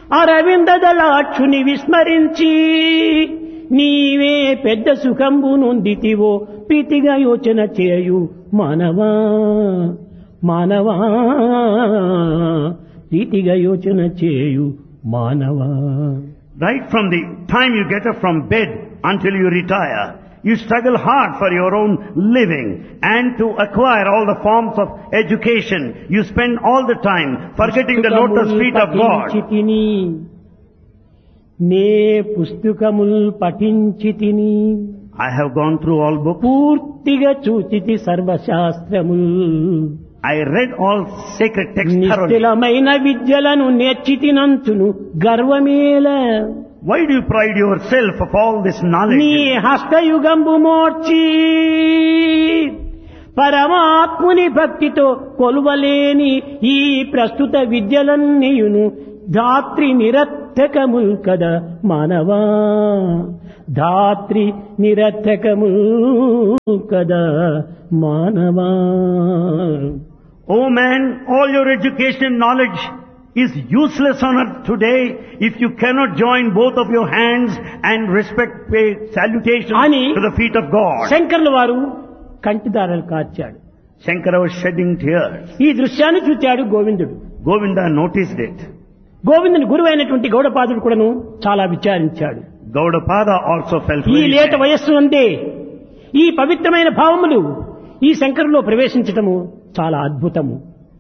అరవిందదలాక్షుని విస్మరించి నీవే పెద్ద సుఖంబు నొందితివో ప్రీతిగా యోచన చేయు మానవా మానవా ప్రీతిగా యోచన చేయు మానవా Right from the time you get up from bed until you retire, you struggle hard for your own living and to acquire all the forms of education. You spend all the time forgetting the lotus feet of God. పఠించితిని నే పుస్తకముల్ పఠించి తిని I have gone through all books. పూర్తిగా చూచితి సర్వశాస్త్రముల్ I read all sacred texts thoroughly. నిశ్చలమైన విద్యలను నేర్చితినంచును గర్వమేల Why do you pride yourself of all this knowledge? నీ హస్తయుగంబు మోర్చి పరమాత్ముని భక్తితో కొలువలేని ఈ ప్రస్తుత విద్యలన్నీయును ధాత్రి నిరర్థకముల్ కదా మానవా ధాత్రి నిరర్థకముల్ కదా మానవా Oh man, all your education and knowledge is useless on earth today if you cannot join both of your hands and respect, pay salutation Ani- to the feet of God. శంకర్ల వారు కంటిదారలు కార్చాడు Shankara was shedding tears. ఈ దృశ్యాన్ని చూచాడు గోవిందుడు Govinda noticed it. గోవిందుని గురువైనటువంటి గౌడపాదుడు కూడాను చాలా విచారించాడు Gaudapada also felt ఈ very లేత sad. వయస్సు అందే ఈ పవిత్రమైన భావములు ఈ శంకరులో ప్రవేశించటము చాలా అద్భుతము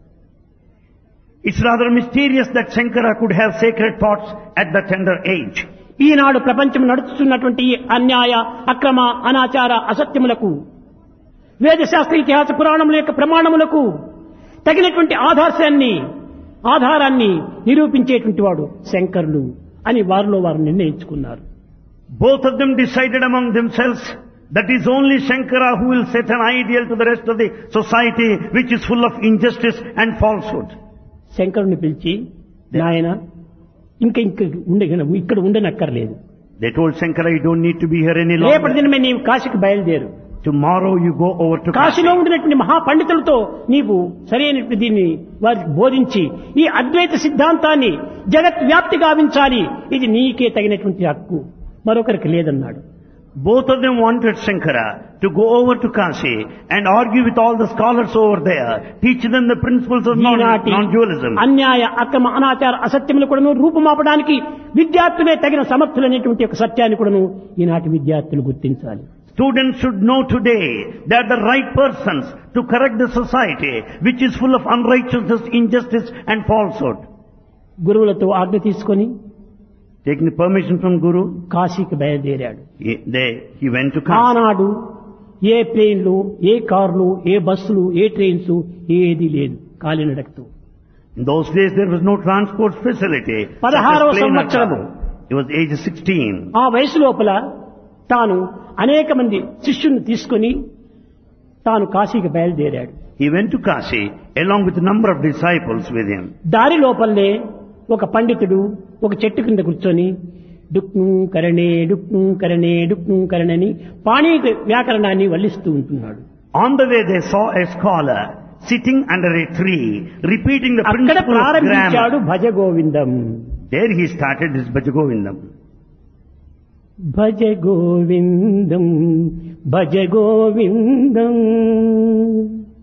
It's rather mysterious that Shankara could have sacred thoughts at the tender age. ఈనాడు ప్రపంచం నడుస్తున్నటువంటి ఈ అన్యాయ అక్రమ అనాచార అసత్యములకు వేదశాస్త్ర ఇతిహాస పురాణముల యొక్క ప్రమాణములకు తగినటువంటి ఆధార్యాన్ని ఆధారాన్ని నిరూపించేటువంటి వాడు శంకరులు అని వారిలో వారు నిర్ణయించుకున్నారు Both of them decided among themselves that is only Shankara who will set an ideal to the rest of the society which is full of injustice and falsehood. శంకరుని పిలిచి నాయన ఇంకా ఇంక ఉండే ఇక్కడ ఉండనక్కర్లేదు They told Shankara, you don't need to be here any రేపటి longer. దినమే నీవు కాశీకి బయలుదేరు Tomorrow you go over to కాశీలో Kashi. ఉండినటువంటి మహాపండితులతో నీవు సరైనటువంటి దీన్ని వారికి బోధించి ఈ అద్వైత సిద్ధాంతాన్ని జగత్ వ్యాప్తి గావించాలి ఇది నీకే తగినటువంటి హక్కు మరొకరికి లేదన్నాడు Both of them wanted Shankara to go over to Kashi and argue with all the scholars over there, teach them the principles of non- ఈనాటి non-dualism. అన్యాయ అక్రమ అనాచార అసత్యములు కూడాను రూపుమాపడానికి విద్యార్థులే తగిన సమర్థులనేటువంటి ఒక సత్యాన్ని కూడాను ఈనాటి విద్యార్థులు గుర్తించాలి Students should know today they are the right persons to correct the society which is full of unrighteousness, injustice and falsehood. గురువులతో ఆజ్ఞ తీసుకొని Taking permission from Guru, కాశీకి బయలుదేరాడు he, they, he went to Kashi. ఆనాడు ఏ ప్లేన్లు ఏ కార్లు ఏ బస్సులు ఏ trains ఏది లేదు కాలినడకతో In those days there was no transport facility. such as పదహారవ plane or సంవత్సరము. car. He was age 16. ఆ వయసు లోపల తాను అనేక మంది శిష్యుల్ని తీసుకొని తాను కాశీకి బయలుదేరాడు He went to Kashi along with a number of disciples with him. దారి లోపలనే ఒక పండితుడు ఒక చెట్టు కింద కూర్చొని డుక్ను కరణే డుక్ను కరణే డుక్ను కరణని పాణీ వ్యాకరణాన్ని వల్లిస్తూ ఉంటున్నాడు On the way they saw a scholar sitting under a tree repeating the అక్కడ principle of ప్రారంభించాడు grammar. భజ గోవిందం There he started his Bhajagovindam. భజ గోవిందం భజ గోవిందం